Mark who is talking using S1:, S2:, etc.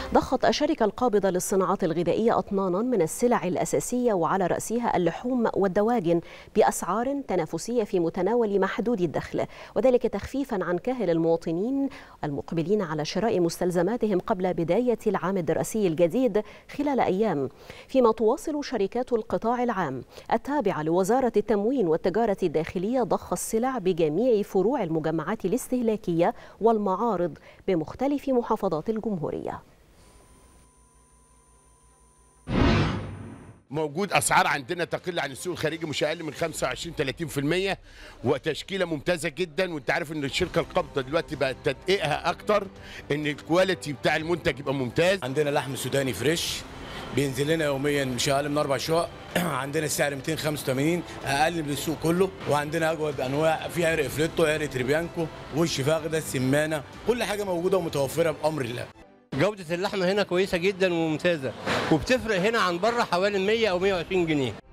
S1: ضخت الشركة القابضة للصناعات الغذائية أطنانا من السلع الأساسية وعلى رأسها اللحوم والدواجن بأسعار تنافسية في متناول محدود الدخل وذلك تخفيفا عن كاهل المواطنين المقبلين على شراء مستلزماتهم قبل بداية العام الدراسي الجديد خلال أيام فيما تواصل شركات القطاع العام التابعة لوزارة التموين والتجارة الداخلية ضخ السلع بجميع فروع المجمعات الاستهلاكية والمعارض بمختلف محافظات الجمهورية
S2: موجود اسعار عندنا تقل عن السوق الخارجي مش اقل من 25 30% وتشكيله ممتازه جدا وانت عارف ان الشركه القابضه دلوقتي بقت تدقيقها اكتر ان الكواليتي بتاع المنتج يبقى ممتاز
S3: عندنا لحم سوداني فريش بينزل لنا يوميا مش اقل من اربع شقق عندنا السعر 285 اقل من السوق كله وعندنا اجود انواع في عرق فليتو عرق تريبيانكو وش فاخده سمانه كل حاجه موجوده ومتوفره بامر الله
S4: جودة اللحمة هنا كويسة جدا وممتازة وبتفرق هنا عن بره حوالي 100 أو 120 جنيه